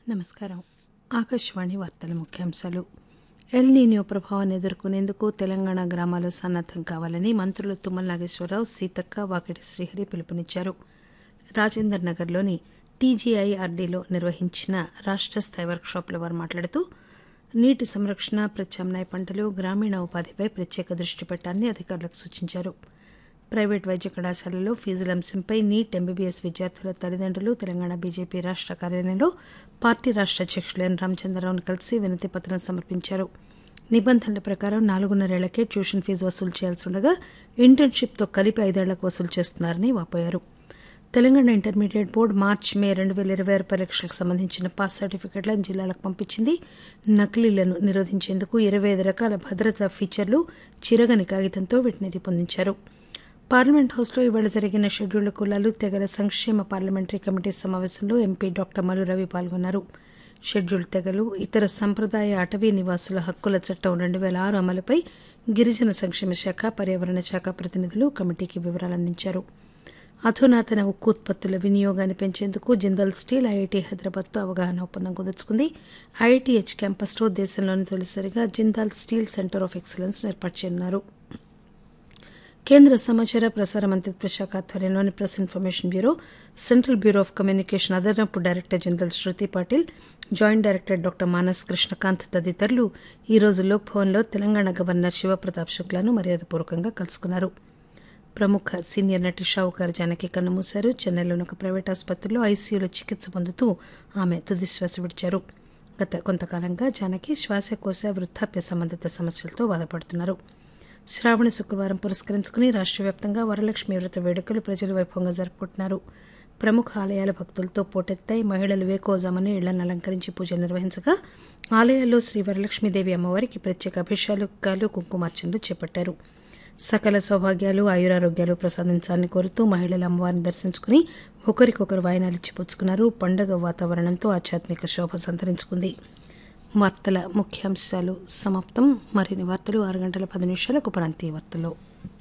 నమస్కారం ఆకాశవాణి వార్తల ముఖ్యాంశాలు ఎల్ నీనియో ప్రభావాన్ని ఎదుర్కొనేందుకు తెలంగాణ గ్రామాలు సన్నద్దం కావాలని మంత్రులు తుమ్మల నాగేశ్వరరావు సీతక్క వాకిటి శ్రీహరి పిలుపునిచ్చారు రాజేందర్ నగర్లోని టీజీఐఆర్డీలో నిర్వహించిన రాష్ట్ర స్థాయి వర్క్షాప్లో వారు మాట్లాడుతూ నీటి సంరక్షణ ప్రత్యామ్నాయ పంటలు గ్రామీణ ఉపాధిపై ప్రత్యేక దృష్టి పెట్టాలని అధికారులకు సూచించారు ప్రైవేట్ వైద్య కళాశాలల్లో ఫీజుల అంశంపై నీట్ ఎంబీబీఎస్ విద్యార్థుల తల్లిదండ్రులు తెలంగాణ బీజేపీ రాష్ట్ర కార్యాలయంలో పార్టీ రాష్ట్ర అధ్యక్షులు ఎన్ రామచంద్రరావును కలిసి వినతి పత్రం సమర్పించారు నిబంధనల ప్రకారం నాలుగున్నరేళ్లకే ట్యూషన్ ఫీజు వసూలు చేయాల్సి ఉండగా ఇంటర్న్షిప్తో కలిపి ఐదేళ్లకు వసూలు చేస్తున్నారని వాపోయారు Telangana intermediate board March May రెండు వేల ఇరవై ఆరు పరీక్షలకు సంబంధించిన పాస్ సర్టిఫికెట్లను జిల్లాలకు పంపించింది నకిలీలను నిరోధించేందుకు ఇరవై ఐదు రకాల భద్రతా ఫీచర్లు చిరగని కాగితంతో వీటిని రూపొందించారు పార్లమెంట్ హౌస్లో ఇవాళ జరిగిన షెడ్యూల్డ్ కులాలు తెగల సంక్షేమ పార్లమెంటరీ కమిటీ సమావేశంలో ఎంపీ డాక్టర్ మల్లు రవి పాల్గొన్నారు షెడ్యూల్డ్ తెగలు ఇతర సంప్రదాయ అటవీ నివాసుల హక్కుల చట్టం రెండు వేల ఆరు అమలుపై గిరిజన సంక్షేమ శాఖ పర్యావరణ శాఖ ప్రతినిధులు కమిటీకి వివరాలు అందించారు అధునాతన ఉక్కు ఉత్పత్తుల వినియోగాన్ని పెంచేందుకు జిందాల్ స్టీల్ ఐఐటీ హైదరాబాద్తో అవగాహన ఒప్పందం కుదుర్చుకుంది ఐఐటీహెచ్ క్యాంపస్లో దేశంలోని తొలిసారిగా Jindal steel centre of excellence ఏర్పాటు చేయనున్నారు కేంద్ర సమాచార ప్రసార మంత్రిత్వ శాఖ ఆధ్వర్యంలోని press information bureau central bureau of communication అదనపు director general Shruti Patil joint director doctor Manas Krishnakant తదితరులు ఈరోజు లోక్ భవన్లో తెలంగాణ గవర్నర్ శివప్రతాప్ శుక్లాను మర్యాదపూర్వకంగా కలుసుకున్నారు ప్రముఖ సీనియర్ నటి షావుకారు జానకి కన్నుమూశారు చెన్నైలోని ఒక ప్రైవేట్ ఆసుపత్రిలో ఐసీయూలో చికిత్స పొందుతూ ఆమె తుదిశ్వాస విడిచారు గత కొంతకాలంగా జానకి శ్వాసకోశ వృద్ధాప్య సంబంధిత సమస్యలతో బాధపడుతున్నారు శ్రావణ శుక్రవారం పురస్కరించుకుని రాష్ట్ర వ్యాప్తంగా వరలక్ష్మి వ్రత వేడుకలు ప్రజలు వైభవంగా జరుపుకుంటున్నారు ప్రముఖ ఆలయాల భక్తులతో పోటెత్తాయి మహిళలు వేకోజామని ఇళ్లను అలంకరించి పూజలు నిర్వహించగా ఆలయాల్లో శ్రీ వరలక్ష్మీదేవి అమ్మవారికి ప్రత్యేక అభిషేకాలు కుంకుమార్చనలు చేపట్టారు సకల సౌభాగ్యాలు ఆయురారోగ్యాలు ప్రసాదించాలని కోరుతూ మహిళలు అమ్మవారిని దర్శించుకుని ఒకరికొకరు వాయనాలు ఇచ్చిపుచ్చుకున్నారు పండగ వాతావరణంతో ఆధ్యాత్మిక శోభ సంతరించుకుంది వార్తల ముఖ్యాంశాలు సమాప్తం మరిన్ని వార్తలు ఆరు గంటల పది నిమిషాలకు ప్రాంతీయ వార్తలు